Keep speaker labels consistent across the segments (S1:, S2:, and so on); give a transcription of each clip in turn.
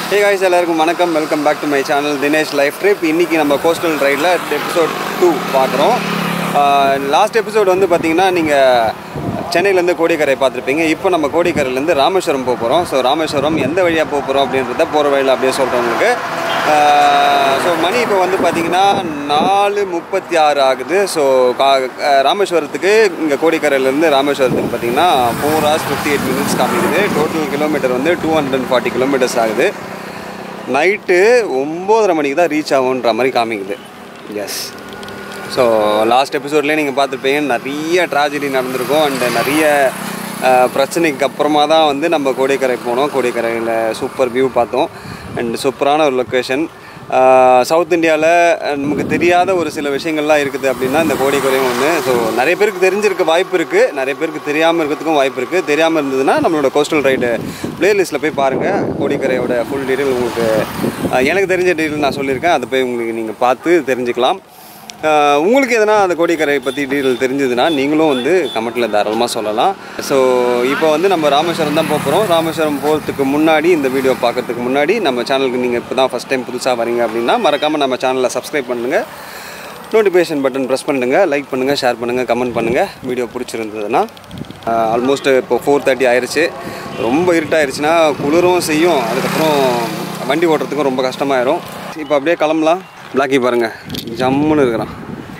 S1: ஹே guys எல்லாருக்கும் வணக்கம் welcome back to my channel Dinesh life trip இன்றைக்கி நம்ம கோஸ்டல் ரைடில் எபிசோட் டூ பார்க்குறோம் லாஸ்ட் எபிசோட் வந்து பார்த்தீங்கன்னா நீங்கள் சென்னையிலேருந்து கோடிக்கரை பார்த்துருப்பீங்க இப்போ நம்ம கோடிக்கரையிலேருந்து ராமேஸ்வரம் போக போகிறோம் ஸோ ராமேஸ்வரம் எந்த வழியாக போக போகிறோம் அப்படின்றத போகிற வழியில் அப்படியே சொல்கிறேன் உங்களுக்கு ஸோ மணி இப்போ வந்து பார்த்தீங்கன்னா நாலு முப்பத்தி ஆறு ஆகுது ஸோ கா அஹ் ராமேஸ்வரத்துக்கு இங்கே கோடிக்கரையிலேருந்து ராமேஸ்வரத்துக்கு பார்த்தீங்கன்னா four hours fifty eight minutes காமிக்குது டோட்டல் கிலோமீட்டர் வந்து two hundred and forty kilometres ஆகுது நைட்டு ஒம்போதரை மணிக்கு தான் ரீச் ஆகுன்ற மாதிரி காமிக்குது எஸ் ஸோ லாஸ்ட் எபிசோட்லேயே நீங்கள் பார்த்துருப்பீங்க நிறைய ட்ராஜடி நடந்திருக்கும் அண்ட் நிறைய அஹ், பிரச்சனைக்கு அப்புறமா தான் வந்து நம்ம கோடிக்கரை போனோம் கோடிக்கரையில் சூப்பர் வியூ பார்த்தோம் அண்ட் சூப்பரான ஒரு லொக்கேஷன் சவுத் இந்தியாவில் நமக்கு தெரியாத ஒரு சில விஷயங்கள்லாம் இருக்குது அப்படின்னா இந்த கோடிக்கரையும் ஒன்று ஸோ நிறைய பேருக்கு தெரிஞ்சிருக்க வாய்ப்பு இருக்குது நிறைய பேருக்கு தெரியாமல் இருக்கிறதுக்கும் வாய்ப்பு இருக்குது தெரியாமல் இருந்ததுன்னா நம்மளோட கோஸ்டல் ரைடு பிளேலிஸ்ட்டில் போய் பாருங்கள் கோடிக்கரையோட ஃபுல் டீட்டெயில் உங்களுக்கு அஹ், எனக்கு தெரிஞ்ச டீட்டெயில் நான் சொல்லியிருக்கேன் அதை போய் உங்களுக்கு நீங்கள் பார்த்து தெரிஞ்சுக்கலாம் அஹ், உங்களுக்கு எதனா அந்த கோடிக்கரை பற்றி டீட்டெயில் தெரிஞ்சதுன்னா நீங்களும் வந்து கமெண்ட்டில் தாராளமாக சொல்லலாம் ஸோ இப்போ வந்து நம்ம ராமேஸ்வரம் தான் போக போகிறோம் ராமேஸ்வரம் போகிறதுக்கு முன்னாடி இந்த வீடியோ பார்க்கறதுக்கு முன்னாடி நம்ம சேனலுக்கு நீங்கள் இப்போ தான் ஃபஸ்ட் டைம் புதுசாக வரீங்க அப்படின்னா மறக்காமல் நம்ம சேனலை சப்ஸ்கிரைப் பண்ணுங்கள் நோட்டிஃபிகேஷன் பட்டன் ப்ரெஸ் பண்ணுங்கள் லைக் பண்ணுங்கள் ஷேர் பண்ணுங்கள் கமெண்ட் பண்ணுங்கள் வீடியோ பிடிச்சிருந்ததுன்னா ஆல்மோஸ்ட் இப்போ ஃபோர் தேர்ட்டி ஆயிடுச்சு ரொம்ப இருட்டாயிருச்சுன்னா குளிரும் செய்யும் அதுக்கப்புறம் வண்டி ஓட்டுறதுக்கும் ரொம்ப கஷ்டமாயிரும் இப்போ அப்படியே கிளம்பலாம் பிளாக்கி பாருங்கள் ஜம்முன்னு இருக்கிறான்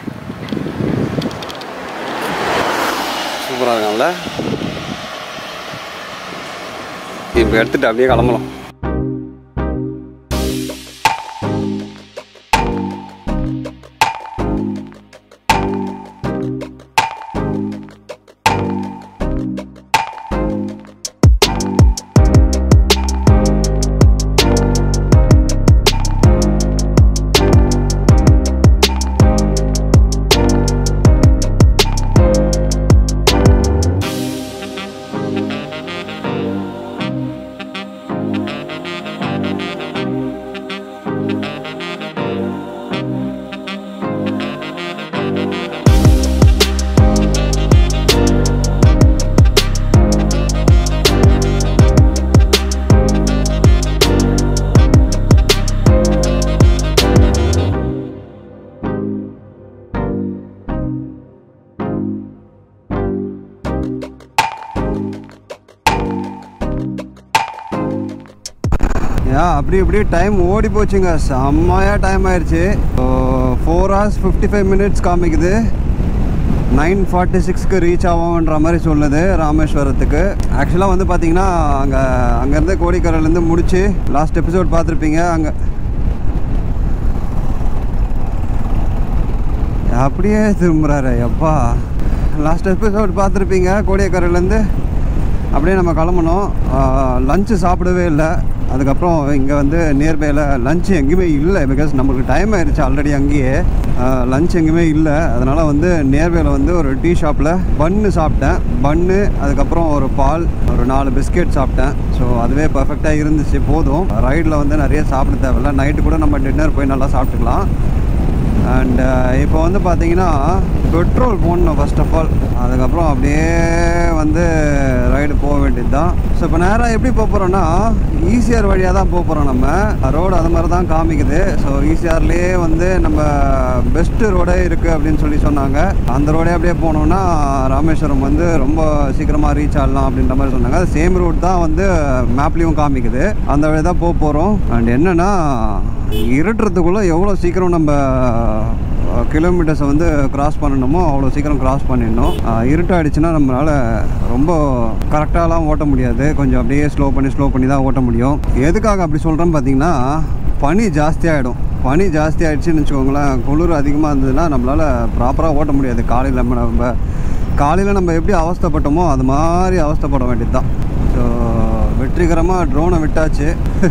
S1: சூப்பராக இருக்கான்ல இப்போ எடுத்துகிட்டு அப்படியே கிளம்பலாம் ஏன் அப்படி இப்படி டைம் ஓடி போச்சுங்க செம்மையாக டைம் ஆயிடுச்சு four hours fifty five minutes காமிக்குது நைன் ஃபார்ட்டி சிக்ஸ்க்கு ரீச் ஆகும்ன்ற மாதிரி சொல்லுது ராமேஸ்வரத்துக்கு ஆக்சுவலாக வந்து பார்த்தீங்கன்னா அங்கே அங்கேருந்து கோடிக்கரையிலேருந்து முடிச்சு லாஸ்ட் எபிசோட் பார்த்துருப்பீங்க அங்கே அப்படியே திரும்புகிறாரு எப்பா லாஸ்ட் எபிசோட் பார்த்துருப்பீங்க கோடியக்கரையிலேருந்து அப்படியே நம்ம கிளம்பணும் லஞ்சு சாப்பிடவே இல்லை அதுக்கப்புறம் இங்கே வந்து நியர்பையில் லஞ்ச் எங்கேயுமே இல்லை பிகாஸ் நம்மளுக்கு டைம் ஆயிடுச்சு ஆல்ரெடி அங்கேயே லஞ்ச் எங்கேயுமே இல்லை அதனால் வந்து நியர்பையில் வந்து ஒரு டீ ஷாப்பில் பன்னு சாப்பிட்டேன் பன்னு அதுக்கப்புறம் ஒரு பால் ஒரு நாலு பிஸ்கெட் சாப்பிட்டேன் ஸோ அதுவே பர்ஃபெக்டாக இருந்துச்சு போதும் ரைடில் வந்து நிறைய சாப்பிட தேவையில்ல நைட்டு கூட நம்ம டின்னர் போய் நல்லா சாப்பிட்டுக்கலாம் அண்ட் இப்போ வந்து பார்த்தீங்கன்னா பெட்ரோல் போடணும் ஃபர்ஸ்ட் ஆஃப் ஆல் அதுக்கப்புறம் அப்படியே வந்து ரைடு போக வேண்டியது தான் ஸோ இப்போ நேராக எப்படி போக போகிறோன்னா ஈசிஆர் வழியாக தான் போக போகிறோம் நம்ம ரோடு அது மாதிரி தான் காமிக்குது ஸோ ஈசிஆர்லேயே வந்து நம்ம பெஸ்ட்டு ரோடே இருக்குது அப்படின்னு சொல்லி சொன்னாங்க அந்த ரோடே அப்படியே போனோம்னா ராமேஸ்வரம் வந்து ரொம்ப சீக்கிரமாக ரீச் ஆகலாம் அப்படின்ற மாதிரி சொன்னாங்க சேம் ரூட் தான் வந்து மேப்லேயும் காமிக்குது அந்த வழி தான் போக போகிறோம் அண்ட் என்னென்னா இருட்டுறதுக்குள்ளே எவ்வளோ சீக்கிரம் நம்ம கிலோமீட்டர்ஸை வந்து கிராஸ் பண்ணணுமோ அவ்வளோ சீக்கிரம் கிராஸ் பண்ணிடணும் அஹ் இருட்டாயிடுச்சுன்னா நம்மளால் ரொம்ப கரெக்டாலாம் ஓட்ட முடியாது கொஞ்சம் அப்படியே ஸ்லோ பண்ணி ஸ்லோ பண்ணி தான் ஓட்ட முடியும் எதுக்காக அப்படி சொல்கிறேன்னு பார்த்தீங்கன்னா பனி ஜாஸ்தியாகிடும் பனி ஜாஸ்தி ஆயிடுச்சுன்னு வச்சுக்கோங்களேன் குளிர் அதிகமாக இருந்ததுன்னா நம்மளால் ப்ராப்பராக ஓட்ட முடியாது காலையில் நம்ம நம்ம காலையில் நம்ம எப்படி அவஸ்தைப்பட்டோமோ அது மாதிரி அவஸ்தைப்பட வேண்டியது தான் ஸோ வெற்றிகரமாக ட்ரோனை விட்டாச்சு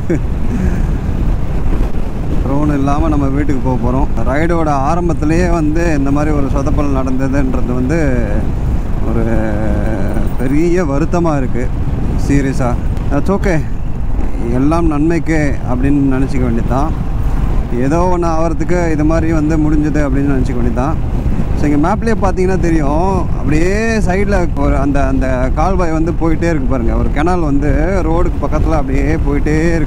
S1: ட்ரோன் இல்லாமல் நம்ம வீட்டுக்கு போக போகிறோம் ரைடோட ஆரம்பத்திலேயே வந்து இந்த மாதிரி ஒரு சொதப்பல் நடந்ததுன்றது வந்து ஒரு பெரிய வருத்தமாக இருக்குது சீரியஸாக தட்ஸ் ஓகே எல்லாம் நன்மைக்கு அப்படின்னு நினச்சிக்க வேண்டியது தான் ஏதோ ஒன்று ஆகிறதுக்கு இது மாதிரி வந்து முடிஞ்சது அப்படின்னு நினச்சிக்க வேண்டியது தான் ஸோ இங்கே மேப்லேயே பார்த்தீங்கன்னா தெரியும் அப்படியே சைடில் ஒரு அந்த அந்த கால்வாய் வந்து போயிட்டே இருக்கு பாருங்கள் ஒரு கெனால் வந்து ரோடுக்கு பக்கத்தில் அப்படியே போயிட்டே இருக்குது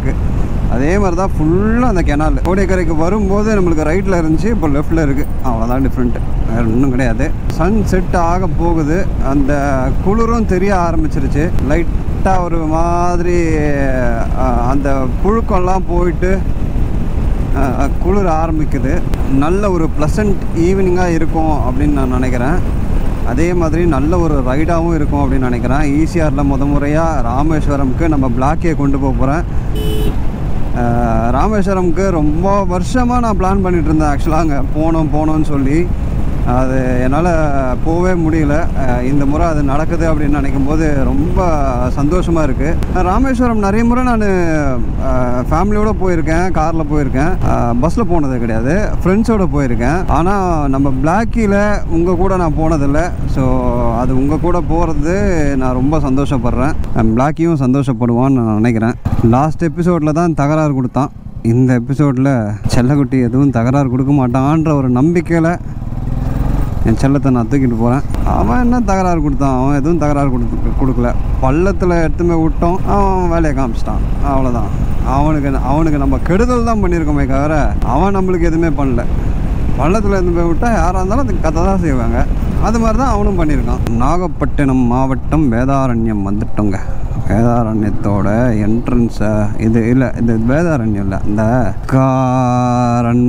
S1: அதே மாதிரி தான் ஃபுல்லாக அந்த கெனால் கோடியக்கரைக்கு வரும்போது நம்மளுக்கு ரைட்டில் இருந்துச்சு இப்போ லெஃப்ட்டில் இருக்குது அவ்வளோதான் டிஃப்ரெண்ட்டு வேறு ஒன்றும் கிடையாது சன் செட் ஆக போகுது அந்த குளிரும் தெரிய ஆரம்பிச்சிருச்சு லைட்டாக ஒரு மாதிரி அஹ், அந்த புழுக்கம்லாம் போயிட்டு அஹ், குளிர ஆரம்பிக்குது நல்ல ஒரு ப்ளசண்ட் ஈவினிங்காக இருக்கும் அப்படின்னு நான் நினைக்கிறேன் அதே மாதிரி நல்ல ஒரு ரைடாகவும் இருக்கும் அப்படின்னு நினைக்கிறேன் ஈசிஆரில் முத முறையாக ராமேஸ்வரம்க்கு நம்ம பிளாக்கே கொண்டு போக போகிறேன் ராமேஸ்வரம்க்கு ரொம்ப வருஷமாக நான் பிளான் பண்ணிட்டு இருந்தேன் ஆக்சுவலாக அங்கே போனோம் போனோம்னு சொல்லி அது என்னால் போகவே முடியல அஹ் இந்த முறை அது நடக்குது அப்படின்னு நினைக்கும் போது ரொம்ப சந்தோஷமாக இருக்குது ராமேஸ்வரம் நிறைய முறை நான் ஃபேமிலியோடு போயிருக்கேன் காரில் போயிருக்கேன் பஸ்ஸில் போனது கிடையாது ஃப்ரெண்ட்ஸோடு போயிருக்கேன் ஆனால் நம்ம பிளாக்கியில் உங்கள் கூட நான் போனதில்லை ஸோ அது உங்கள் கூட போகிறது நான் ரொம்ப சந்தோஷப்படுறேன் பிளாக்கியும் சந்தோஷப்படுவான்னு நான் நினைக்கிறேன் லாஸ்ட் எபிசோடில் தான் தகராறு கொடுத்தான் இந்த எபிசோடில் செல்லக்குட்டி எதுவும் தகராறு கொடுக்க மாட்டான்ற ஒரு நம்பிக்கையில் என் செல்லத்தை நான் தூக்கிட்டு போகிறேன் அவன் என்ன தகராறு கொடுத்தான் அவன் எதுவும் தகராறு கொடுத்து கொடுக்கல பள்ளத்தில் எடுத்துமே விட்டோம் அவன் வேலையை காமிச்சிட்டான் அவ்வளோதான் அவனுக்கு அவனுக்கு நம்ம கெடுதல் தான் பண்ணியிருக்கோமே தவிர அவன் நம்மளுக்கு எதுவுமே பண்ணல பள்ளத்தில் இருந்து போய் விட்டால் யாராக இருந்தாலும் அதுக்கு கதை தான் செய்வாங்க அது மாதிரி தான் அவனும் பண்ணியிருக்கான் நாகப்பட்டினம் மாவட்டம் வேதாரண்யம் வந்துட்டோங்க வேதாரண்யத்தோட என்ட்ரன்ஸை இது இல்லை இது வேதாரண்யம் இல்லை இந்த காரன்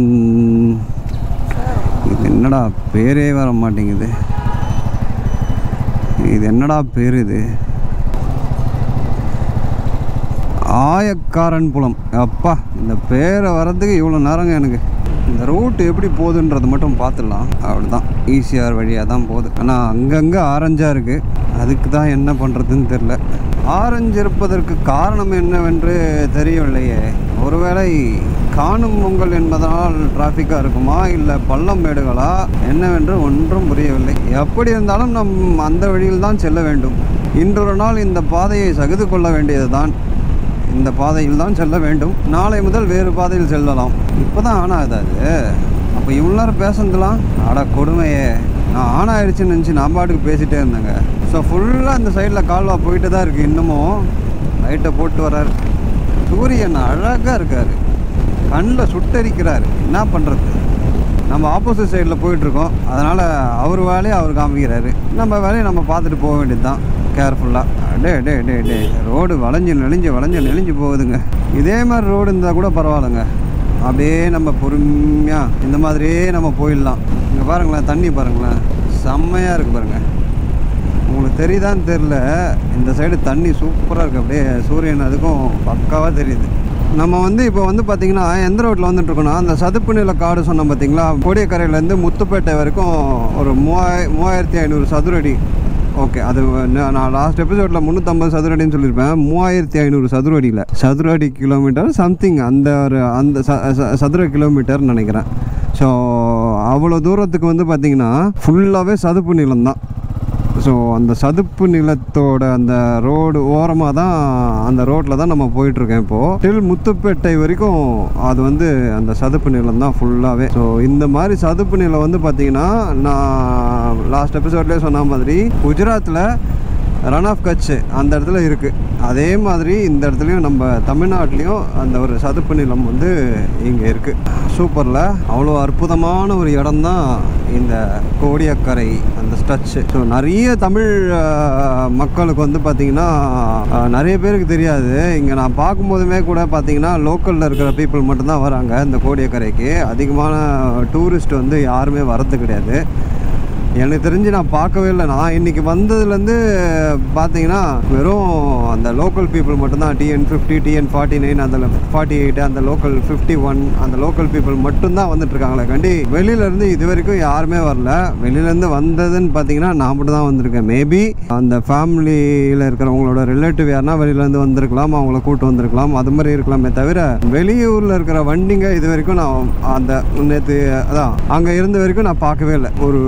S1: இது என்னடா பேரே வர மாட்டேங்குது இது என்னடா பேர் இது ஆயக்காரன் புலம் அப்பா இந்த பேரை வர்றதுக்கு இவ்வளோ நேரங்க எனக்கு இந்த ரூட் எப்படி போகுதுன்றது மட்டும் பார்த்துடலாம் அவ்வளோதான் ஈசிஆர் வழியாக தான் போகுது ஆனால் அங்கங்கே ஆரஞ்சாக இருக்குது அதுக்கு தான் என்ன பண்ணுறதுன்னு தெரில ஆரஞ்சு இருப்பதற்கு காரணம் என்னவென்று தெரியவில்லையே ஒருவேளை காணும் பொங்கல் என்பதனால் டிராஃபிக்காக இருக்குமா இல்லை பள்ளம் மேடுகளா என்னவென்று ஒன்றும் புரியவில்லை எப்படி இருந்தாலும் நம் அந்த வழியில் தான் செல்ல வேண்டும் இன்றொரு நாள் இந்த பாதையை சகித்து கொள்ள வேண்டியதுதான் இந்த பாதையில் தான் செல்ல வேண்டும் நாளை முதல் வேறு பாதையில் செல்லலாம் இப்போ தான் ஆன் ஆகுது அது அப்போ இவ்வளோ நேரம் பேசுனதுலாம் அட கொடுமையே நான் ஆன் ஆயிடுச்சுன்னு நினச்சி நான் பாட்டுக்கு பேசிகிட்டே இருந்தேங்க ஸோ ஃபுல்லாக இந்த சைடில் கால்வா போயிட்டு தான் இருக்குது இன்னமும் லைட்டை போட்டு வர்றாரு சூரியன் அழகாக இருக்கார் கண்ணில் சுட்டரிக்கிறார் என்ன பண்ணுறது நம்ம ஆப்போசிட் சைடில் போயிட்டுருக்கோம் அதனால் அவர் வேலையை அவர் காமிக்கிறாரு நம்ம வேலையை நம்ம பார்த்துட்டு போக வேண்டியது தான் கேர்ஃபுல்லாக டே டே டே டே ரோடு வளைஞ்சு நெளிஞ்சு வளைஞ்சு நெளிஞ்சு போகுதுங்க இதே மாதிரி ரோடு இருந்தால் கூட பரவாயில்லைங்க அப்படியே நம்ம பொறுமையாக இந்த மாதிரியே நம்ம போயிடலாம் இங்கே பாருங்களேன் தண்ணி பாருங்களேன் செம்மையாக இருக்குது பாருங்கள் உங்களுக்கு தெரியுதான்னு தெரில இந்த சைடு தண்ணி சூப்பராக இருக்குது அப்படியே சூரியன் அதுக்கும் பக்காவாக தெரியுது நம்ம வந்து இப்போ வந்து பார்த்திங்கன்னா எந்த ரோட்டில் வந்துட்டுருக்கோன்னா அந்த சதுப்பு நில காடு சொன்னோம் பார்த்தீங்களா கோடியக்கரையிலேருந்து முத்துப்பேட்டை வரைக்கும் ஒரு மூவாய் மூவாயிரத்தி ஐநூறு சதுரடி ஓகே அது நான் நான் லாஸ்ட் எபிசோடில் முந்நூற்றம்பது சதுரடின்னு சொல்லியிருப்பேன் மூவாயிரத்தி ஐநூறு சதுரடியில் சதுரடி கிலோமீட்டர் சம்திங் அந்த ஒரு அந்த ச ச- சதுர கிலோமீட்டர்னு நினைக்கிறேன் ஸோ அவ்வளோ தூரத்துக்கு வந்து பார்த்திங்கன்னா ஃபுல்லாகவே சதுப்பு நிலம் தான் ஸோ அந்த சதுப்பு நிலத்தோட அந்த ரோடு ஓரமாக தான் அந்த ரோட்டில் தான் நம்ம போயிட்டுருக்கேன் இப்போது டில் முத்துப்பேட்டை வரைக்கும் அது வந்து அந்த சதுப்பு நிலம் தான் ஃபுல்லாகவே ஸோ இந்த மாதிரி சதுப்பு நிலம் வந்து பார்த்திங்கன்னா நான் லாஸ்ட் எபிசோட்லேயே சொன்ன மாதிரி குஜராத்தில் ரன் ஆஃப் கட்ச் அந்த இடத்துல இருக்குது அதே மாதிரி இந்த இடத்துலையும் நம்ம தமிழ்நாட்டிலையும் அந்த ஒரு சதுப்பு நிலம் வந்து இங்கே இருக்குது சூப்பரில் அவ்வளோ அற்புதமான ஒரு இடம் தான் இந்த கோடியக்கரை அந்த ஸ்டச்சு ஸோ நிறைய தமிழ் அஹ், மக்களுக்கு வந்து பார்த்திங்கன்னா அஹ், நிறைய பேருக்கு தெரியாது இங்கே நான் பார்க்கும்போதுமே கூட பார்த்திங்கன்னா லோக்கலில் இருக்கிற பீப்புள் மட்டும்தான் வராங்க இந்த கோடியக்கரைக்கு அதிகமான டூரிஸ்ட் வந்து யாருமே வரது கிடையாது எனக்கு தெரிஞ்சு நான் பார்க்கவே இல்லை நான் இன்னைக்கு வந்ததுலேருந்து பார்த்தீங்கன்னா வெறும் அந்த லோக்கல் பீப்புள் மட்டும்தான் TN fifty TN forty nine அந்த ஃபார்ட்டி எயிட் அந்த லோக்கல் ஃபிஃப்டி ஒன் அந்த லோக்கல் பீப்புள் மட்டும்தான் வந்துட்டு இருக்காங்களே கண்டி வெளியிலேருந்து இது வரைக்கும் யாருமே வரல வெளியிலேருந்து வந்ததுன்னு பார்த்தீங்கன்னா நான் மட்டும் தான் வந்திருக்கேன் மேபி அந்த ஃபேமிலியில் இருக்கிறவங்களோட ரிலேட்டிவ் யாருன்னா வெளியிலேருந்து வந்திருக்கலாம் அவங்கள கூட்டு வந்திருக்கலாம் அது மாதிரி இருக்கலாமே தவிர வெளியூரில் இருக்கிற வண்டிங்க இது வரைக்கும் நான் அந்த நேற்று அதான் அங்கே இருந்த வரைக்கும் நான் பார்க்கவே இல்லை ஒரு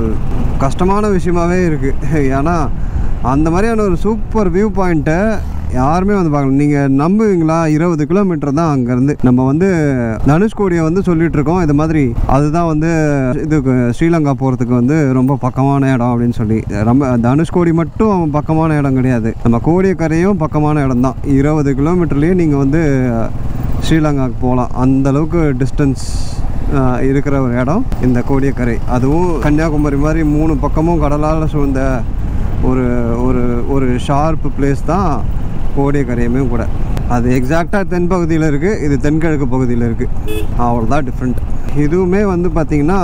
S1: கஷ்டமான விஷயமாவே இருக்குது ஏன்னா அந்த மாதிரியான ஒரு சூப்பர் வியூ பாயிண்ட்டை யாருமே வந்து பார்க்கல நீங்கள் நம்புவீங்களா இருபது கிலோமீட்டர் தான் அங்கேருந்து நம்ம வந்து தனுஷ்கோடியை வந்து சொல்லிட்டு இருக்கோம் இது மாதிரி அதுதான் வந்து இதுக்கு ஸ்ரீலங்கா போகிறதுக்கு வந்து ரொம்ப பக்கமான இடம் அப்படின்னு சொல்லி ரொம்ப தனுஷ்கோடி மட்டும் பக்கமான இடம் கிடையாது நம்ம கோடியக்கரையும் பக்கமான இடம் தான் இருபது கிலோமீட்டர்லேயே நீங்கள் வந்து ஸ்ரீலங்காவுக்கு போகலாம் அந்த அளவுக்கு டிஸ்டன்ஸ் இருக்கிற ஒரு இடம் இந்த கோடியக்கரை அதுவும் கன்னியாகுமரி மாதிரி மூணு பக்கமும் கடலால் சூழ்ந்த ஒரு ஒரு ஒரு ஷார்ப் பிளேஸ் தான் கோடியக்கரையுமே கூட அது எக்ஸாக்டாக தென் பகுதியில் இருக்குது இது தென்கிழக்கு பகுதியில் இருக்குது அவ்வளோதான் டிஃப்ரெண்ட் இதுவுமே வந்து பார்த்திங்கன்னா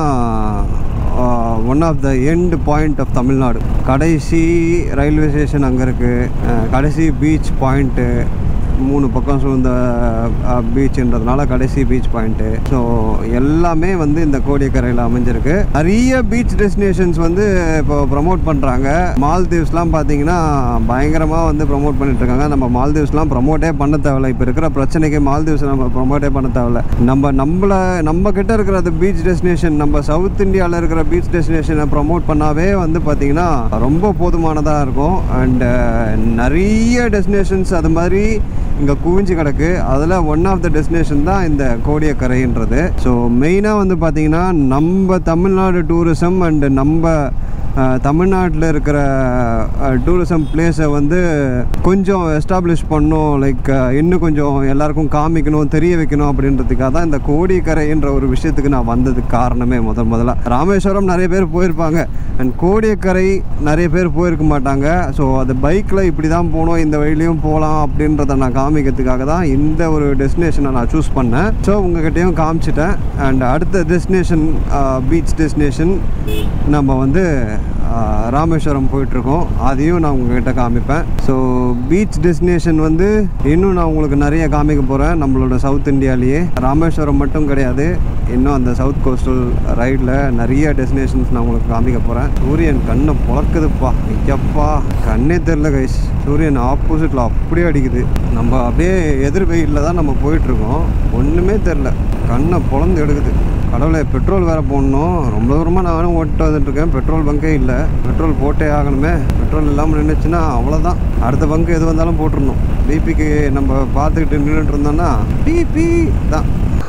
S1: one of the end point of Tamil Nadu கடைசி ரயில்வே ஸ்டேஷன் அங்கே இருக்குது கடைசி பீச் பாயிண்ட்டு மூணு பக்கம் சூழ்ந்த பீச்சுன்றதுனால கடைசி பீச் பாயிண்ட்டு ஸோ எல்லாமே வந்து இந்த கோடியக்கரையில் அமைஞ்சிருக்கு நிறைய பீச் டெஸ்டினேஷன்ஸ் வந்து இப்போ ப்ரமோட் பண்ணுறாங்க மால்தீவ்ஸ்லாம் பார்த்தீங்கன்னா பயங்கரமாக வந்து ப்ரமோட் பண்ணிட்டு இருக்காங்க நம்ம மால்தீவ்ஸ்லாம் ப்ரமோட்டே பண்ண தேவையில்ல இப்போ இருக்கிற பிரச்சனைக்கு மால்தீவ்ஸ் நம்ம ப்ரமோட்டே பண்ண தேவையில்ல நம்ம நம்மள நம்ம கிட்ட இருக்கிற அந்த பீச் டெஸ்டினேஷன் நம்ம சவுத் இந்தியாவில் இருக்கிற பீச் டெஸ்டினேஷனை ப்ரமோட் பண்ணாவே வந்து பார்த்திங்கன்னா ரொம்ப போதுமானதாக இருக்கும் அண்டு நிறைய டெஸ்டினேஷன்ஸ் அது மாதிரி இங்கே குவிஞ்சு கிடக்கு அதில் ஒன் ஆஃப் த டெஸ்டினேஷன் தான் இந்த கோடியக்கரைன்றது ஸோ மெயினாக வந்து பார்த்திங்கன்னா நம்ம தமிழ்நாடு டூரிசம் அண்டு நம்ம தமிழ்நாட்டில் இருக்கிற டூரிசம் பிளேஸை வந்து கொஞ்சம் எஸ்டாப்ளிஷ் பண்ணும் லைக் இன்னும் கொஞ்சம் எல்லாருக்கும் காமிக்கணும் தெரிய வைக்கணும் அப்படின்றதுக்காக தான் இந்த கோடியக்கரைன்ற ஒரு விஷயத்துக்கு நான் வந்ததுக்கு காரணமே முதல் முதல்ல ராமேஸ்வரம் நிறைய பேர் போயிருப்பாங்க அண்ட் கோடியக்கரை நிறைய பேர் போயிருக்க மாட்டாங்க ஸோ அது பைக்கில் இப்படி தான் போகணும் இந்த வழியிலையும் போகலாம் அப்படின்றத நான் காமிக்கிறதுக்காக தான் இந்த ஒரு டெஸ்டினேஷனை நான் சூஸ் பண்ணேன் ஸோ உங்ககிட்டயும் காமிச்சிட்டேன் அண்ட் அடுத்த டெஸ்டினேஷன் பீச் டெஸ்டினேஷன் நம்ம வந்து ஆஹ், ராமேஸ்வரம் போயிட்டுருக்கோம் அதையும் நான் உங்ககிட்ட காமிப்பேன் ஸோ பீச் டெஸ்டினேஷன் வந்து இன்னும் நான் உங்களுக்கு நிறைய காமிக்க போகிறேன் நம்மளோட சவுத் இந்தியாலேயே ராமேஸ்வரம் மட்டும் கிடையாது இன்னும் அந்த சவுத் கோஸ்டல் ரைடில் நிறைய டெஸ்டினேஷன்ஸ் நான் உங்களுக்கு காமிக்க போகிறேன் சூரியன் கண்ணை புழக்குதுப்பா ஐயப்பா கண்ணே தெரில கைஸ் சூரியன் ஆப்போசிட்டில் அப்படியே அடிக்குது நம்ம அப்படியே எதிர் வெயிலில் தான் நம்ம போயிட்டுருக்கோம் ஒன்றுமே தெரில கண்ணை பொழந்து எடுக்குது கடவுளே பெட்ரோல் வேறு போடணும் ரொம்ப தூரமாக நானும் ஓட்டு வந்துட்டுருக்கேன் பெட்ரோல் பங்கே இல்லை பெட்ரோல் போட்டே ஆகணுமே பெட்ரோல் இல்லாமல் நின்றுச்சுன்னா அவ்வளோதான் அடுத்த பங்கு எது வந்தாலும் போட்டுருணும் பிபிக்கு நம்ம பார்த்துக்கிட்டு நின்றுட்டு இருந்தோம்னா பிபி தான்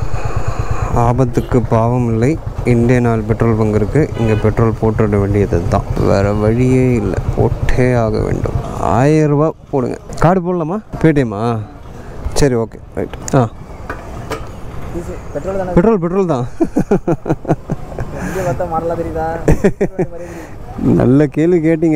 S1: ஆபத்துக்கு பாவம் இல்லை இந்தியன் ஆயில் பெட்ரோல் பங்க் இருக்குது இங்கே பெட்ரோல் போட்டுட வேண்டியது தான் வேறு வழியே இல்லை போட்டே ஆக வேண்டும் ஆயிரம் ரூபாய் போடுங்க கார்டு போடலாமா பேடிஎம்மா சரி ஓகே ரைட் ஆ
S2: பெட்ரோல் தானே
S1: பெட்ரோல் பெட்ரோல் தான்
S2: இங்கே பார்த்தா மாடலாக தெரியுதா
S1: நல்ல கேள்வி கேட்டீங்க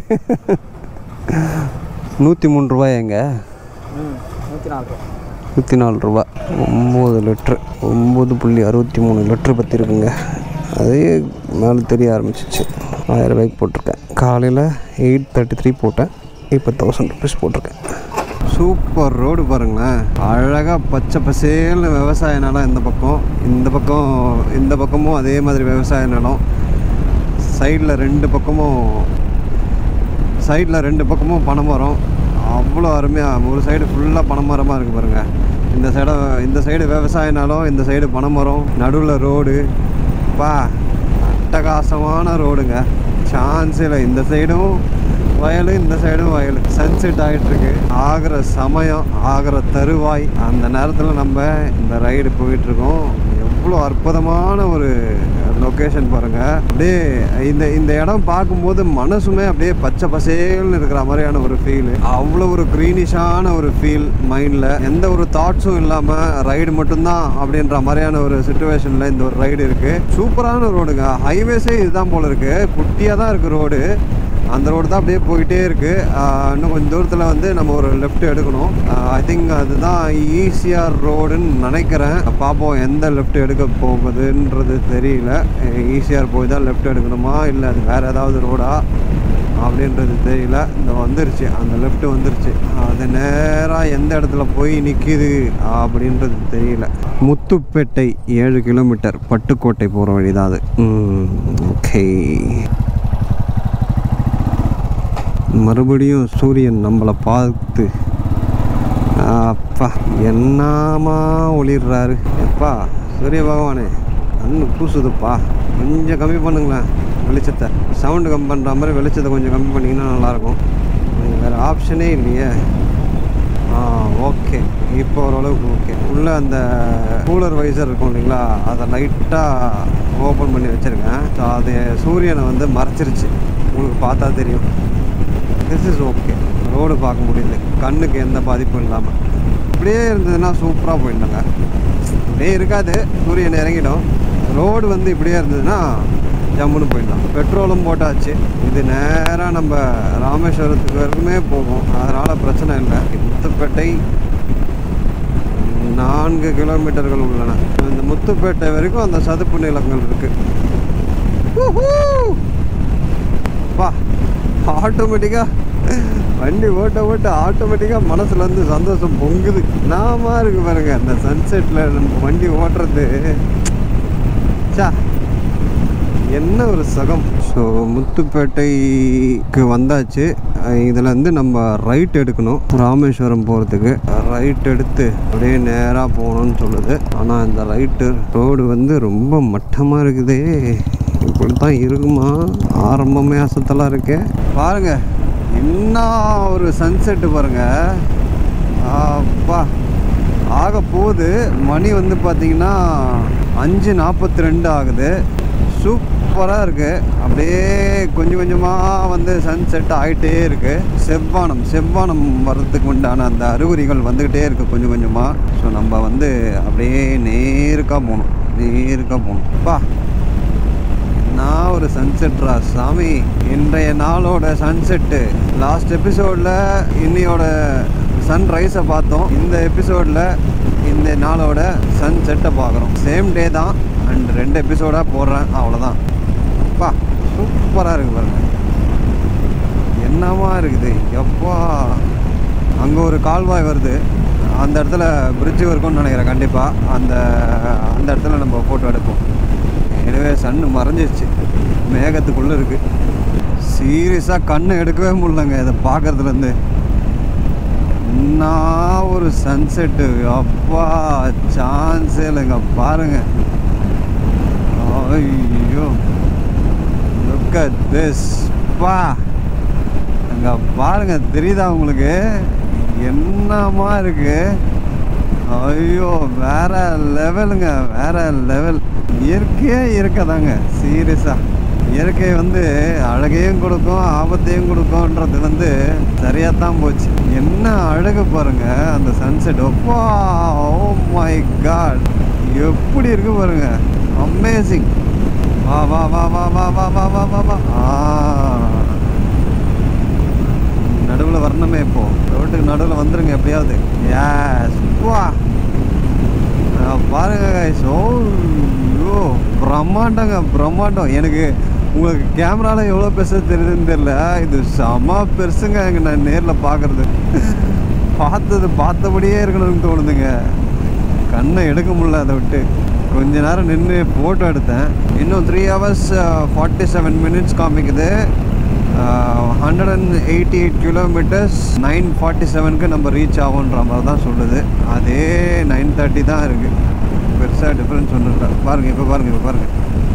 S1: நூற்றி மூணு ரூபாயாங்க
S2: ம் நூற்றி நாலு ரூபா
S1: நூற்றி நாலு ரூபா ஒம்பது லிட்ரு ஒம்பது புள்ளி அறுபத்தி மூணு லிட்ரு பற்றி இருக்குங்க அதே மேலே தெரிய ஆரம்பிச்சிச்சு ஆயிரம் ரூபாய்க்கு போட்டிருக்கேன் காலையில் எயிட் தேர்ட்டி த்ரீ போட்டேன் இப்போ தௌசண்ட் ருபீஸ் போட்டிருக்கேன் சூப்பர் ரோடு பாருங்களேன் அழகாக பச்சை பசேல்னு விவசாய நிலம் இந்த பக்கம் இந்த பக்கம் இந்த பக்கமும் அதே மாதிரி விவசாய நிலம் சைடில் ரெண்டு பக்கமும் சைடில் ரெண்டு பக்கமும் பனைமரம் அவ்வளோ அருமையாக ஒரு சைடு ஃபுல்லாக பனைமரமாக இருக்குது பாருங்கள் இந்த சைடு இந்த சைடு விவசாய நிலம் இந்த சைடு பனைமரம் நடுவில் ரோடு பா அட்டகாசமான ரோடுங்க சான்ஸ் இல்லை இந்த சைடும் வயல் இந்த சைடும் வயல் சன்செட் ஆகிட்டுருக்கு ஆகிற சமயம் ஆகிற தருவாய் அந்த நேரத்தில் நம்ம இந்த ரைடு போயிட்டுருக்கோம் எவ்வளோ அற்புதமான ஒரு லொக்கேஷன் பாருங்கள் அப்படியே இந்த இந்த இடம் பார்க்கும்போது மனசுமே அப்படியே பச்சை பசேல்னு இருக்கிற மாதிரியான ஒரு ஃபீல் அவ்வளோ ஒரு க்ரீனிஷான ஒரு ஃபீல் மைண்டில் எந்த ஒரு தாட்ஸும் இல்லாமல் ரைடு மட்டும்தான் அப்படின்ற மாதிரியான ஒரு சுச்சுவேஷனில் இந்த ஒரு ரைடு இருக்குது சூப்பரான ரோடுங்க ஹைவேஸே இதுதான் போல் இருக்குது குட்டியாக தான் இருக்குது ரோடு அந்த ரோடு தான் அப்படியே போயிட்டே இருக்குது இன்னும் கொஞ்சம் தூரத்தில் வந்து நம்ம ஒரு லெஃப்ட் எடுக்கணும் ஐ திங்க் அதுதான் ஈசிஆர் ரோடுன்னு நினைக்கிறேன் பார்ப்போம் எந்த லெஃப்ட் எடுக்க போகுதுன்றது தெரியல ஈசிஆர் போய் தான் லெஃப்ட் எடுக்கணுமா இல்லை அது வேறு ஏதாவது ரோடா அப்படின்றது தெரியல இந்த வந்துருச்சு அந்த லெஃப்ட் வந்துருச்சு அது நேராக எந்த இடத்துல போய் நிற்கிது அப்படின்றது தெரியல முத்துப்பேட்டை ஏழு கிலோமீட்டர் பட்டுக்கோட்டை போகிற வழி தான் அது ஓகே மறுபடியும் சூரியன் நம்மளை பார்த்து அப்பா என்னமா ஒளிர்றாரு எப்பா சூரிய பகவானே கண்ணு பூசுதுப்பா கொஞ்சம் கம்மி பண்ணுங்களேன் வெளிச்சத்தை சவுண்டு கம்மி பண்ணுற மாதிரி வெளிச்சத்தை கொஞ்சம் கம்மி பண்ணிங்கன்னா நல்லாயிருக்கும் வேறு ஆப்ஷனே இல்லையே ஆ ஓகே இப்போ ஓரளவுக்கு ஓகே உள்ளே அந்த கூலர் வைசர் இருக்கும் இல்லைங்களா அதை லைட்டாக ஓப்பன் பண்ணி வச்சுருக்கேன் ஸோ அது சூரியனை வந்து மறைச்சிருச்சு உங்களுக்கு பார்த்தா தெரியும் திஸ் இஸ் ஓகே ரோடு பார்க்க முடியுது கண்ணுக்கு எந்த பாதிப்பும் இல்லாமல் இப்படியே இருந்ததுன்னா சூப்பராக போயிடலாங்க இப்படியே இருக்காது சூரியன் இறங்கிடும் ரோடு வந்து இப்படியே இருந்ததுன்னா ஜம்முன்னு போயிடலாம் பெட்ரோலும் போட்டாச்சு இது நேராக நம்ம ராமேஸ்வரத்துக்கு வரைக்குமே போகும் அதனால் பிரச்சனை இல்லை முத்துப்பேட்டை நான்கு கிலோமீட்டர்கள் உள்ளன இந்த முத்துப்பேட்டை வரைக்கும் அந்த சதுப்பு நிலங்கள் இருக்கு ஊஹூ! பா ஆட்டோமேட்டிக்காக வண்டி ஓட்ட ஓட்ட ஆட்டோமேட்டிக்காக மனசுல இருந்து சந்தோஷம் பொங்குது நாம இருக்கு பாருங்க அந்த சன்செட்டில் நம்ம வண்டி ஓட்டுறது சா என்ன ஒரு சுகம் ஸோ முத்துப்பேட்டைக்கு வந்தாச்சு இதில் வந்து நம்ம ரைட் எடுக்கணும் ராமேஸ்வரம் போகிறதுக்கு ரைட் எடுத்து அப்படியே நேராக போகணும்னு சொல்லுது ஆனால் இந்த ரைட்டு ரோடு வந்து ரொம்ப மட்டமாக இருக்குதே இப்படி தான் இருக்குமா ஆரம்பமே அசத்தலாம் இருக்கே பாருங்க என்ன ஒரு சன்செட்டு பாருங்க அப்பா ஆக போகுது மணி வந்து பார்த்தீங்கன்னா அஞ்சு நாற்பத்தி ரெண்டு ஆகுது சூப்பராக இருக்குது அப்படியே கொஞ்சம் கொஞ்சமாக வந்து சன்செட் ஆகிட்டே இருக்குது செவ்வானம் செவ்வானம் வர்றதுக்கு உண்டான அந்த அறிகுறிகள் வந்துக்கிட்டே இருக்குது கொஞ்சம் கொஞ்சமாக ஸோ நம்ம வந்து அப்படியே நேருக்காக போகணும் நேருக்காக போகணும் பா நான் ஒரு சன்செட்ரா சாமி இன்றைய நாளோட சன்செட்டு லாஸ்ட் எபிசோடில் இன்னையோட சன்ரைஸை பார்த்தோம் இந்த எபிசோடில் இந்த நாளோட சன்செட்டை பார்க்குறோம் சேம் டே தான் அண்ட் ரெண்டு எபிசோடாக போடுறேன் அவ்வளோதான் பா சூப்பராக இருக்கு பாருங்க என்னமா இருக்குது எப்பா அங்கே ஒரு கால்வாய் வருது அந்த இடத்துல பிரிட்ஜு இருக்கும்னு நினைக்கிறேன் கண்டிப்பாக அந்த அந்த இடத்துல நம்ம ஃபோட்டோ எடுப்போம் எனவே சன்னு மறைஞ்சிருச்சு மேகத்துக்குள்ளே இருக்குது சீரியஸாக கண்ணை எடுக்கவே முடியலங்க இதை பார்க்கறதுலேருந்து நான் ஒரு சன்செட்டு அப்பா சான்ஸே இல்லைங்க பாருங்க ஐயோ லுக் அட் திஸ் பா அங்கே பாருங்க தெரியுதா உங்களுக்கு என்னமா இருக்கு ஐயோ வேற லெவலுங்க வேற லெவல் இயற்கையே இருக்கதாங்க சீரியஸாக இயற்கை வந்து அழகையும் கொடுக்கும் ஆபத்தையும் கொடுக்கும்ன்றது வந்து சரியாக தான் போச்சு என்ன அழகு பாருங்க அந்த சன்செட் அப்பா ஓ மை காட் எப்படி இருக்கு பாருங்க அமேசிங் வா வா வா வா வா வா வா வா வா வா ஆ நடுவில் வரணுமே இப்போ ரோட்டுக்கு நடுவில் வந்துருங்க எப்படியாவது ஏஸ் வா அஹ் பாருங்க guys. ஓ ஐயோ பிரம்மாண்டங்க பிரம்மாண்டம் எனக்கு உங்களுக்கு கேமராவில் எவ்வளோ பெருசாக தெரியுதுன்னு தெரியல இது செம பெருசுங்க இங்கே நான் நேரில் பார்க்குறது பார்த்தது பார்த்தபடியே இருக்கணும்னு தோணுதுங்க கண்ணை எடுக்க முடியல அதை விட்டு கொஞ்ச நேரம் நின்று ஃபோட்டோ எடுத்தேன் இன்னும் three hours forty seven minutes காமிக்குது hundred and eighty eight kilometres nine forty செவனுக்கு நம்ம ரீச் ஆகுன்ற மாதிரி தான் சொல்லுது அதே நைன் தேர்ட்டி தான் இருக்குது பெருசாக டிஃப்ரென்ஸ் ஒன்றும் இல்லை பாருங்கள் இப்போ பாருங்கள் இப்போ பாருங்கள்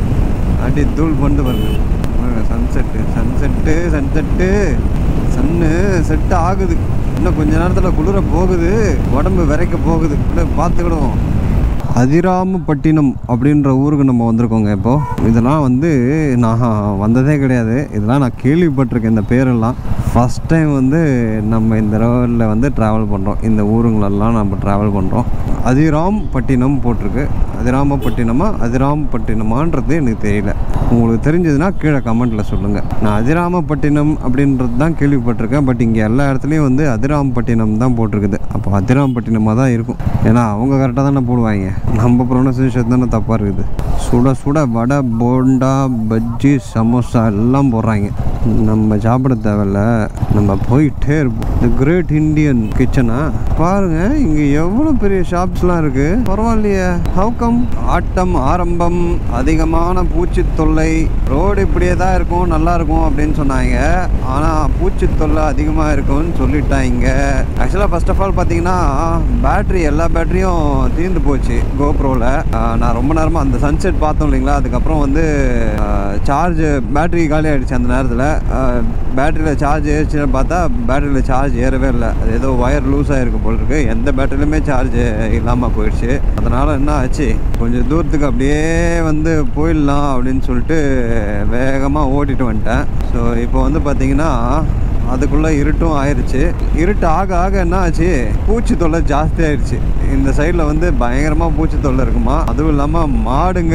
S1: அடி தூள் கொண்டு பாருங்க பாருங்க sunset sunset sunset sunset ஆகுது இன்னும் கொஞ்ச நேரத்தில் குளிர போகுது உடம்பு விரைக்க போகுது இல்லை பார்த்துக்கிடுவோம் அதிராமப்பட்டினம் அப்படின்ற ஊருக்கு நம்ம வந்திருக்கோங்க இப்போது இதெல்லாம் வந்து நான் வந்ததே கிடையாது இதெல்லாம் நான் கேள்விப்பட்டிருக்கேன் இந்த பேரெல்லாம் ஃபஸ்ட் டைம் வந்து நம்ம இந்த ரோடில் வந்து ட்ராவல் பண்ணுறோம் இந்த ஊருங்களெல்லாம் நம்ம ட்ராவல் பண்ணுறோம் அதிராம்பட்டினம் போட்டிருக்கு அதிராமப்பட்டினமா அதிராம்பட்டினமான்றது எனக்கு தெரியல உங்களுக்கு தெரிஞ்சதுன்னா கீழே கமெண்ட்டில் சொல்லுங்கள் நான் அதிராமப்பட்டினம் அப்படின்றது தான் கேள்விப்பட்டிருக்கேன் பட் இங்கே எல்லா இடத்துலையும் வந்து அதிராம்பட்டினம் தான் போட்டிருக்குது அப்போ அதிராம்பட்டினமாக தான் இருக்கும் ஏன்னா அவங்க கரெக்டாக தானே போடுவாங்க நம்ம ப்ரொனன்சியேஷன் தானே தப்பாக இருக்குது சுட சுட வடை போண்டா பஜ்ஜி சமோசா எல்லாம் போடுறாங்க நம்ம சாப்பிட தேவையில்ல நம்ம போயிட்டே இருப்போம் தி கிரேட் இந்தியன் கிச்சனா பாருங்க இங்க எவ்வளவு பெரிய ஷாப்ஸ்லாம் இருக்கு பரவாயில்லையே ஹவு கம் ஆட்டம் ஆரம்பம் அதிகமான பூச்சி தொல்லை ரோடு இப்படியே தான் இருக்கும் நல்லா இருக்கும் அப்படின்னு சொன்னாங்க ஆனா பூச்சி தொல்லை அதிகமாக இருக்கும்னு சொல்லிட்டாங்க ஆக்சுவலாக ஃபர்ஸ்ட் ஆஃப் ஆல் பார்த்தீங்கன்னா பேட்டரி எல்லா பேட்டரியும் தீர்ந்து போச்சு கோப்ரோவில் நான் ரொம்ப நேரமாக அந்த சன்செட் பார்த்தோம் இல்லைங்களா அதுக்கப்புறம் வந்து சார்ஜ் பேட்டரி காலி ஆகிடுச்சு அந்த நேரத்தில் பேட்டரியில் சார்ஜ் ஏறிச்சுன்னு பார்த்தா பேட்டரியில் சார்ஜ் ஏறவே இல்லை அது ஏதோ ஒயர் லூஸ் ஆகிருக்கு போல் இருக்கு எந்த பேட்டரியிலுமே சார்ஜ் இல்லாமல் போயிடுச்சு அதனால் என்ன ஆச்சு கொஞ்சம் தூரத்துக்கு அப்படியே வந்து போயிடலாம் அப்படின்னு சொல்லிட்டு வேகமாக ஓட்டிட்டு வந்துட்டேன் ஸோ இப்போ வந்து பார்த்தீங்கன்னா அதுக்குள்ளே இருட்டும் ஆயிடுச்சு இருட்டு ஆக ஆக என்ன ஆச்சு பூச்சி தொல்லை ஜாஸ்தி ஆயிடுச்சு இந்த சைடில் வந்து பயங்கரமாக பூச்சி தொல்லை இருக்குமா அதுவும் இல்லாமல் மாடுங்க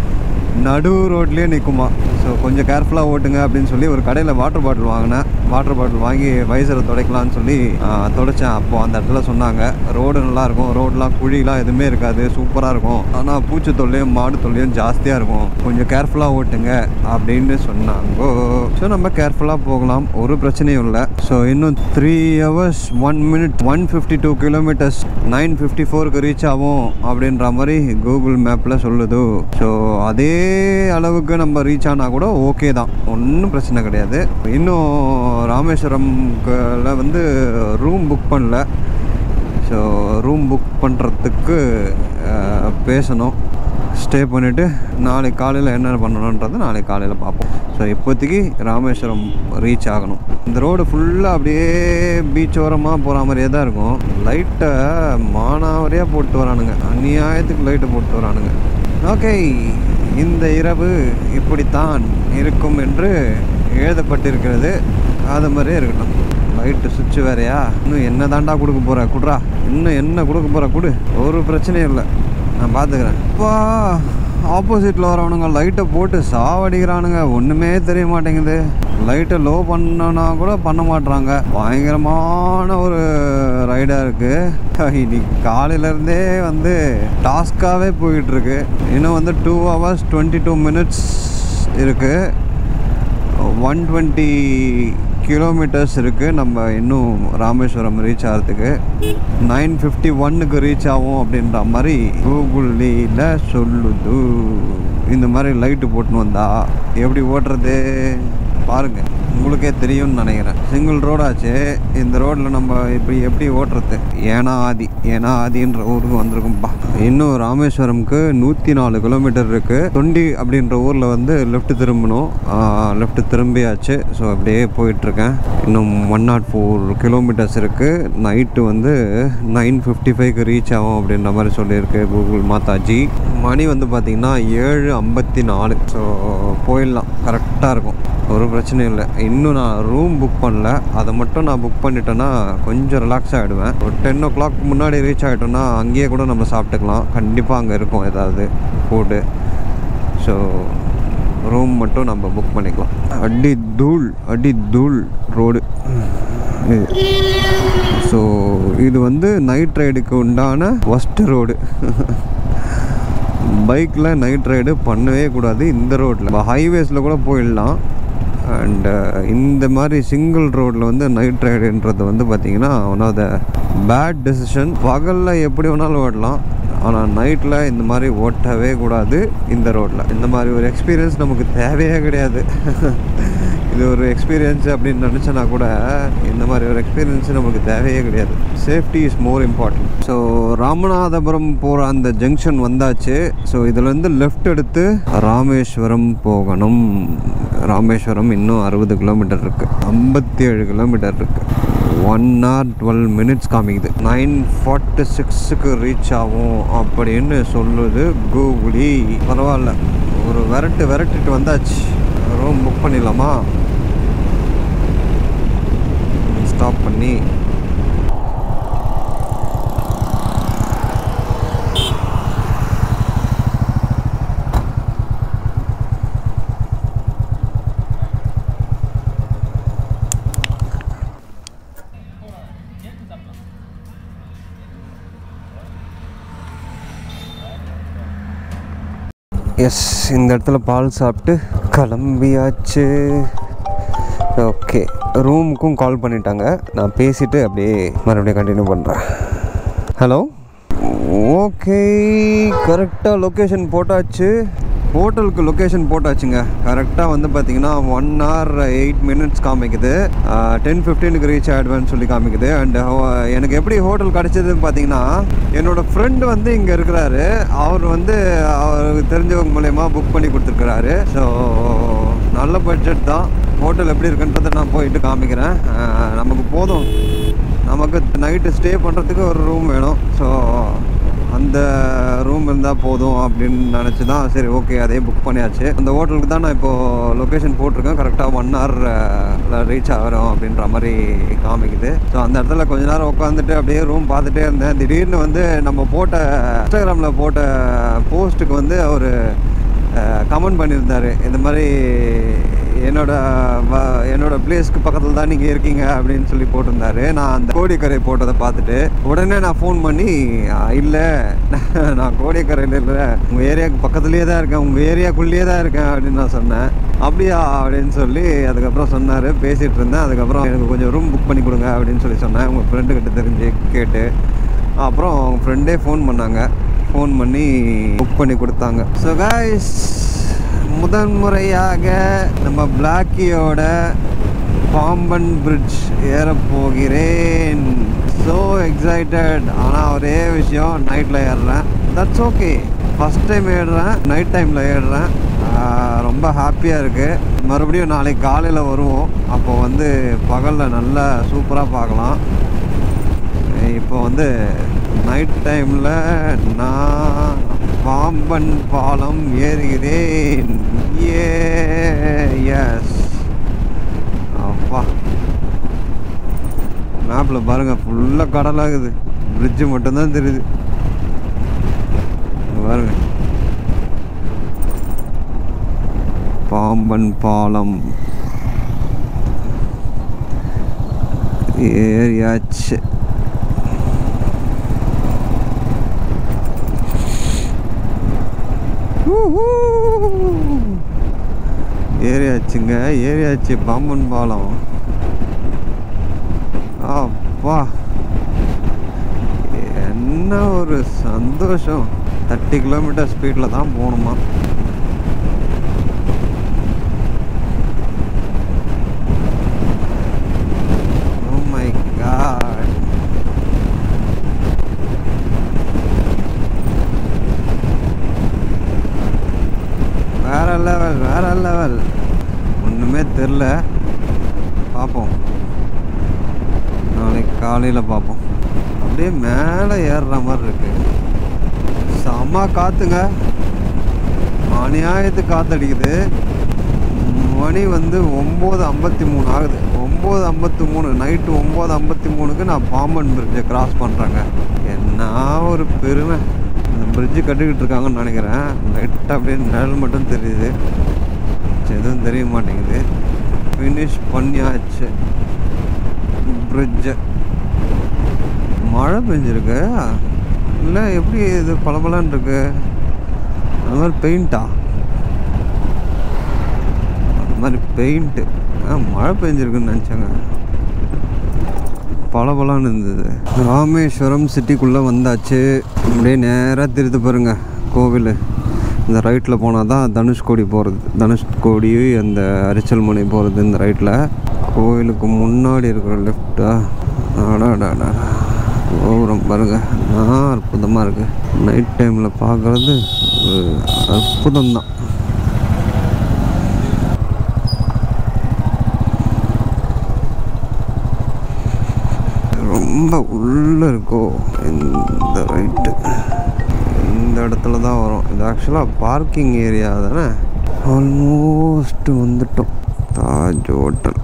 S1: நடு ரோட்லேயே நிற்குமா ஸோ கொஞ்சம் கேர்ஃபுல்லாக ஓட்டுங்க அப்படின்னு சொல்லி ஒரு கடையில் வாட்டர் பாட்டில் வாங்கினேன் வாட்டர் பாட்டில் வாங்கி வைசரை துடைக்கலான்னு சொல்லி ஆ, துடைச்சேன் அப்போது அந்த இடத்துல சொன்னாங்க ரோடு நல்லாயிருக்கும் ரோடெலாம் குழிலாம் எதுவுமே இருக்காது சூப்பராக இருக்கும் ஆனால் பூச்சி தொல்லையும் மாடு தொல்லையும் ஜாஸ்தியாக இருக்கும் கொஞ்சம் கேர்ஃபுல்லாக ஓட்டுங்க அப்படின்னு சொன்னாங்க ஸோ நம்ம கேர்ஃபுல்லாக போகலாம் ஒரு பிரச்சனையும் இல்லை ஸோ இன்னும் three hours one minute one fifty two kilometres nine fifty ஃபோருக்கு ரீச் ஆகும் அப்படின்ற மாதிரி கூகுள் மேப்பில் சொல்லுது ஸோ அதே அளவுக்கு நம்ம ரீச் ஆனால் கூட ஓகே தான் ஒன்றும் பிரச்சனை கிடையாது இன்னும் ராமேஸ்வரம்ல வந்து ரூம் புக் பண்ணல ஸோ ரூம் புக் பண்ணுறதுக்கு பேசணும் ஸ்டே பண்ணிவிட்டு நாளைக்கு காலையில் என்னென்ன பண்ணணுன்றது நாளைக்கு காலையில் பார்ப்போம் ஸோ இப்போதைக்கு ராமேஸ்வரம் ரீச் ஆகணும் இந்த ரோடு ஃபுல்லாக அப்படியே பீச் ஓரமாக போகிற மாதிரியே தான் இருக்கும் லைட்டை மானாவரியாக போட்டு வரானுங்க அநியாயத்துக்கு லைட்டை போட்டு வரானுங்க ஓகே இந்த இரவு இப்படித்தான் இருக்கும் என்று எழுதப்பட்டிருக்கிறது அது மாதிரியே இருக்கட்டும் லைட்டு சுவிட்ச் வேறையா இன்னும் என்ன தாண்டா கொடுக்க போகிற குட்ரா இன்னும் என்ன கொடுக்க போகிற கொடு ஒரு பிரச்சனையும் இல்லை நான் பார்த்துக்கிறேன் அப்பா ஆப்போசிட்டில் வரவனுங்க லைட்டை போட்டு சாவடிக்கிறானுங்க ஒன்றுமே தெரிய மாட்டேங்குது லைட்டை லோ பண்ணனா கூட பண்ண மாட்றாங்க பயங்கரமான ஒரு ரைடாக இருக்குது இன்னைக்கு காலையிலேருந்தே வந்து டாஸ்க்காகவே போயிட்டுருக்கு இன்னும் வந்து two hours twenty two minutes இருக்குது ஒன் டுவெண்ட்டி கிலோமீட்டர்ஸ் இருக்குது நம்ம இன்னும் ராமேஸ்வரம் ரீச் ஆகிறதுக்கு நைன் ஃபிஃப்டி ஒன்னுக்கு ரீச் ஆகும் அப்படின்ற மாதிரி கூகுளில் சொல்லுது இந்த மாதிரி லைட்டு போட்டுன்னு வந்தா எப்படி ஓட்டுறது பாருங்கள் உங்களுக்கே தெரியும்னு நினைக்கிறேன் சிங்கிள் ரோடாச்சு இந்த ரோட்டில் நம்ம இப்படி எப்படி ஓட்டுறது ஏனா ஆதி ஏனா ஆதின்ற ஊருக்கு வந்திருக்கும்பா இன்னும் ராமேஸ்வரம்க்கு நூற்றி நாலு கிலோமீட்டர் இருக்குது தொண்டி அப்படின்ற ஊரில் வந்து லெஃப்ட் திரும்பணும் லெஃப்ட் திரும்பியாச்சு ஸோ அப்படியே போயிட்டுருக்கேன் இன்னும் ஒன் நாட் ஃபோர் கிலோமீட்டர்ஸ் இருக்குது நைட்டு வந்து நைன் ஃபிஃப்டி ஃபைவ்க்கு ரீச் ஆகும் அப்படின்ற மாதிரி சொல்லியிருக்கு கூகுள் மாதாஜி மணி வந்து பார்த்திங்கன்னா ஏழு ஐம்பத்தி நாலு ஸோ போயிடலாம் கரெக்டாக இருக்கும் ஒரு பிரச்சனையும் இல்லை இன்னும் நான் ரூம் புக் பண்ணல அதை மட்டும் நான் புக் பண்ணிட்டேன்னா கொஞ்சம் ரிலாக்ஸ் ஆகிடுவேன் ஒரு டென் ஓ கிளாக் முன்னாடி ரீச் ஆகிட்டோன்னா அங்கேயே கூட நம்ம சாப்பிட்டுக்கலாம் கண்டிப்பாக அங்கே இருக்கும் ஏதாவது ஃபுட்டு ஸோ ரூம் மட்டும் நம்ம புக் பண்ணிக்கலாம் அடி தூள் அடி தூள் ரோடு ஸோ இது வந்து நைட் ரைடுக்கு உண்டான ஒஸ்ட் ரோடு பைக்கில் நைட் ரைடு பண்ணவே கூடாது இந்த ரோட்டில் ஹைவேஸில் கூட போயிடலாம் அண்டு இந்த மாதிரி சிங்கிள் ரோட்டில் வந்து நைட் ரைடுன்றது வந்து பார்த்திங்கன்னா one of the bad decision பகலில் எப்படி வேணாலும் ஓடலாம் ஆனால் நைட்டில் இந்த மாதிரி ஓட்டவே கூடாது இந்த ரோட்டில் இந்த மாதிரி ஒரு எக்ஸ்பீரியன்ஸ் நமக்கு தேவையே கிடையாது இது ஒரு எக்ஸ்பீரியன்ஸ் அப்படின்னு நினச்சேன்னா கூட இந்த மாதிரி ஒரு எக்ஸ்பீரியன்ஸ் நமக்கு தேவையே கிடையாது safety is more important so Ramanathapuram போகிற அந்த ஜங்ஷன் வந்தாச்சு ஸோ இதுலேருந்து லெஃப்ட் எடுத்து ராமேஸ்வரம் போகணும் ராமேஸ்வரம் இன்னும் அறுபது கிலோமீட்டர் இருக்குது ஐம்பத்தி ஏழு கிலோமீட்டர் இருக்குது ஒன் ஹவர் டுவெல் மினிட்ஸ் காமிக்குது நைன் ஃபார்ட்டி சிக்ஸுக்கு ரீச் ஆகும் அப்படின்னு சொல்லுது கூகுளி பரவாயில்ல ஒரு விரட்டு விரட்டிட்டு வந்தாச்சு ரூம் புக் பண்ணிடலாமா ஸ்டாப் பண்ணி எஸ் இந்த இடத்துல பால் சாப்பிட்டு கிளம்பியாச்சு ஓகே ரூமுக்கும் கால் பண்ணிட்டாங்க நான் பேசிட்டு அப்படியே மறுபடியும் கண்டினியூ பண்ணுறேன் ஹலோ ஓகே கரெக்டாக லொக்கேஷன் போட்டாச்சு ஹோட்டலுக்கு லொக்கேஷன் போட்டாச்சுங்க கரெக்டாக வந்து பார்த்தீங்கன்னா ஒன் ஹவர் எயிட் மினிட்ஸ் காமிக்குது டென் ஃபிஃப்டீனுக்கு ரீச் ஆகிடுவேன்னு சொல்லி காமிக்குது அண்ட் எனக்கு எப்படி ஹோட்டல் கிடச்சதுன்னு பார்த்தீங்கன்னா என்னோட ஃப்ரெண்டு வந்து இங்கே இருக்கிறாரு அவர் வந்து அவருக்கு தெரிஞ்சவங்க மூலயமா புக் பண்ணி கொடுத்துருக்குறாரு ஸோ நல்ல பட்ஜெட் தான் ஹோட்டல் எப்படி இருக்குன்றதை நான் போயிட்டு காமிக்கிறேன் அஹ் நமக்கு போதும் நமக்கு நைட்டு ஸ்டே பண்ணுறதுக்கு ஒரு ரூம் வேணும் ஸோ அந்த ரூம் இருந்தால் போதும் அப்படின்னு நினச்சி தான் சரி ஓகே அதே புக் பண்ணியாச்சு அந்த ஹோட்டலுக்கு தான் நான் இப்போது லொக்கேஷன் போட்டிருக்கேன் கரெக்டாக ஒன் ஹவரில் ரீச் ஆகிறோம் அப்படின்ற மாதிரி காமிக்குது ஸோ அந்த இடத்துல கொஞ்ச நேரம் உட்காந்துட்டு அப்படியே ரூம் பார்த்துட்டே இருந்தேன் திடீர்னு வந்து நம்ம போட்ட இன்ஸ்டாகிராமில் போட்ட போஸ்ட்டுக்கு வந்து அவர் கமெண்ட் பண்ணியிருந்தார் இந்த மாதிரி என்னோட வ- என்னோட பிளேஸ்க்கு பக்கத்தில் தான் நீங்கள் இருக்கீங்க அப்படின்னு சொல்லி போட்டிருந்தாரு நான் அந்த கோடிக்கரை போட்டதை பார்த்துட்டு உடனே நான் ஃபோன் பண்ணி இல்லை நான் கோடிக்கரையில் இல்லை உங்கள் ஏரியாவுக்கு பக்கத்துலேயே தான் இருக்கேன் உங்கள் ஏரியாக்குள்ளேயே தான் இருக்கேன் அப்படின்னு நான் சொன்னேன் அப்படியா அப்படின்னு சொல்லி அதுக்கப்புறம் சொன்னார் பேசிகிட்டு இருந்தேன் அதுக்கப்புறம் எனக்கு கொஞ்சம் ரூம் புக் பண்ணி கொடுங்க அப்படின்னு சொல்லி சொன்னேன் உங்கள் ஃப்ரெண்டுக்கிட்ட தெரிஞ்சு கேட்டு அப்புறம் அவங்க ஃப்ரெண்டே ஃபோன் பண்ணாங்க ஃபோன் பண்ணி புக் பண்ணி கொடுத்தாங்க ஸோ கைஸ் முதன் முறையாக நம்ம பிளாக்கியோட பாம்பன் பிரிட்ஜ் ஏற போகிறேன் ஸோ எக்ஸைட்டட் ஆனால் ஒரே விஷயம் நைட்டில் ஏறுறேன் தட்ஸ் ஓகே ஃபஸ்ட் டைம் ஏறுறேன் நைட் டைமில் ஏறுறேன் ஆஹ் ரொம்ப ஹாப்பியாக இருக்குது மறுபடியும் நாளைக்கு காலையில் வருவோம் அப்போ வந்து பகலில் நல்லா சூப்பராக பார்க்கலாம் இப்போ வந்து நைட் டைமில் நான் பாம்பன் பாலம் ஏறுகிறேன் ஏ எஸ் அப்பா மேப்பில் பாருங்கள் ஃபுல்லாக கடலாகுது பிரிட்ஜு மட்டும்தான் தெரியுது இங்க பாருங்க பாம்பன் பாலம் ஏறியாச்சு ஏறியாச்சுங்க ஏறியாச்சு பாம்பன் பாலம் அப்பா என்ன ஒரு சந்தோஷம் தேர்ட்டி கிலோமீட்டர் ஸ்பீடில் தான் போகணுமா Oh my god. வேற லெவல் வேற லெவல் ஒன்றுமே தெரில பார்ப்போம் நாளைக்கு காலையில் பார்ப்போம் அப்படியே மேலே ஏறுற மாதிரி இருக்கு செம்ம காற்றுங்க அநியாயத்துக்கு காற்றடிக்குது மணி வந்து ஒம்பது ஐம்பத்தி மூணு ஆகுது ஒம்பது ஐம்பத்தி மூணு நைட்டு ஒம்பது ஐம்பத்தி மூணுக்கு நான் பாம்பன் பிரிட்ஜை கிராஸ் பண்ணுறேங்க என்ன ஒரு பெருமை இந்த பிரிட்ஜு கட்டிக்கிட்டு இருக்காங்கன்னு நினைக்கிறேன் லைட்டாக அப்படியே நிழல் மட்டும் தெரியுது எதுவும் தெரிய மாட்டேங்குது ஃபினிஷ் பண்ணியாச்சு பிரிட்ஜை மழை பெஞ்சிருக்கு இல்லை எப்படி இது பளபளன்னு இருக்கு அந்த மாதிரி பெயிண்டா அந்த மாதிரி பெயிண்ட்டு ஆ மழை பெஞ்சிருக்குன்னு நினச்சாங்க பளபளன்னு இருந்தது ராமேஸ்வரம் சிட்டிக்குள்ளே வந்தாச்சு அப்படியே நேராக திருத்து பாருங்க கோவில் இந்த ரைட்டில் போனால் தான் தனுஷ்கோடி போகிறது தனுஷ்கோடி அந்த அரிச்சல்மனை போகிறது இந்த ரைட்டில் கோவிலுக்கு முன்னாடி இருக்கிற லெஃப்டா அடாடாடா கோபுரம் பாருங்க நான் அற்புதமாக இருக்குது நைட் டைமில் பார்க்குறது ஒரு அற்புதம்தான் ரொம்ப உள்ளே இருக்கோ இந்த ரைட்டு இந்த இடத்துல தான் வரும் இது ஆக்சுவலாக பார்க்கிங் ஏரியா தானே ஆல்மோஸ்ட் வந்துட்டோம் Taj hotel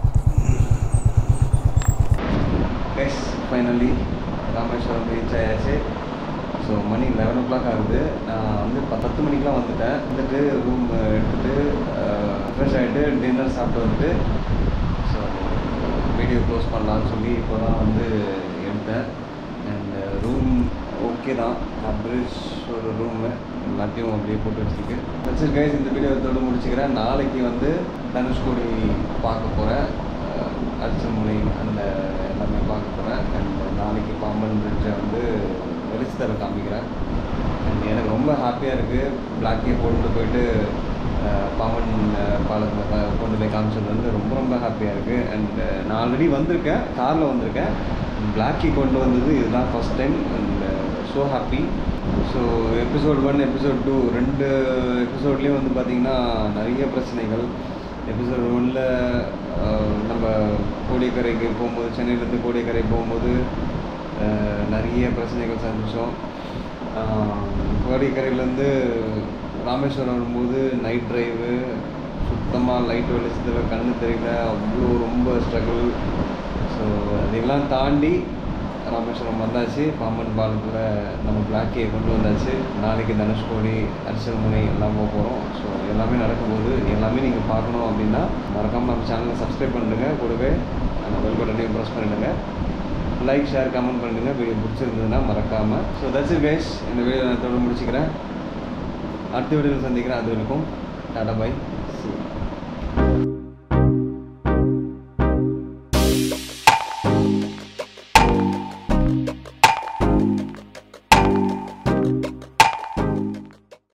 S1: finally Rameswaram reach ஆயாச்சு ஸோ மணி லெவன் ஓ கிளாக் ஆகுது நான் வந்து இப்போ பத்து மணிக்கெலாம் வந்துட்டேன் வந்துட்டு ரூம் எடுத்துகிட்டு ஃப்ரெஷ் ஆகிட்டு டின்னர் சாப்பிட்டு வந்துட்டு ஸோ வீடியோ க்ளோஸ் பண்ணலான்னு சொல்லி இப்போ தான் வந்து எடுத்தேன் அண்ட் ரூம் ஓகே தான் அப்ரிஸ் ஒரு ரூமு எல்லாத்தையும் அப்படியே போட்டு வச்சுருக்கு வச்சு கைஸ் இந்த வீடியோ இதோட முடிச்சுக்கிறேன் நாளைக்கு வந்து தனுஷ்கோடி பார்க்க போகிறேன் அரிச்சல்முனை அந்த எல்லாமே பார்க்க போகிறேன் அண்ட் நாளைக்கு பாம்பன் பிரிட்ஜை வந்து வெளிச்சு தர காமிக்கிறேன் அண்ட் எனக்கு ரொம்ப ஹாப்பியாக இருக்குது பிளாக்கே போட்டு போயிட்டு அஹ், பாம்பன் பாலத்தில் ப- கொண்டு போய் காமிச்சது வந்து ரொம்ப ரொம்ப ஹாப்பியாக இருக்குது அண்ட் நான் ஆல்ரெடி வந்திருக்கேன் காரில் வந்திருக்கேன் பிளாக்கி கொண்டு வந்தது இதுதான் first time and so happy so episode one episode two ரெண்டு எபிசோட்லேயும் வந்து பார்த்திங்கன்னா நிறைய பிரச்சனைகள் எபிசோட் ஒன்னில் நம்ம கோடியக்கரைக்கு போகும்போது சென்னையிலேருந்து கோடியக்கரை போகும்போது அஹ், நிறைய பிரச்சனைகள் சந்தித்தோம் கோடிக்கரையிலேருந்து ராமேஸ்வரம் வரும்போது நைட் டிரைவு சுத்தமாக லைட் வெளிச்சத்தில் கண்ணு தெரியல அவ்வளோ ரொம்ப ஸ்ட்ரகிள் ஸோ அதையெல்லாம் தாண்டி ராமேஸ்வரம் வந்தாச்சு பாம்பன் பாலத்தில் நம்ம பிளாக்கியை கொண்டு வந்தாச்சு நாளைக்கு தனுஷ்கோடி அரிசல் முனை எல்லாம் போக போகிறோம் ஸோ எல்லாமே நடக்கும்போது எல்லாமே நீங்கள் பார்க்கணும் அப்படின்னா மறக்காமல் நம்ம சேனலை சப்ஸ்கிரைப் பண்ணுங்க கூடவே அந்த பெல் பட்டனையும் ப்ரெஸ் பண்ணிடுங்க லைக் ஷேர் கமெண்ட் பண்ணுங்க வீடியோ பிடிச்சிருந்ததுன்னா மறக்காமல் ஸோ தட்ஸ் இட் கைஸ் இந்த வீடியோ நான் தொடர்ந்து முடிச்சுக்கிறேன் அடுத்த வீடியோவில் சந்திக்கிறேன் அது வரைக்கும் டாடா பை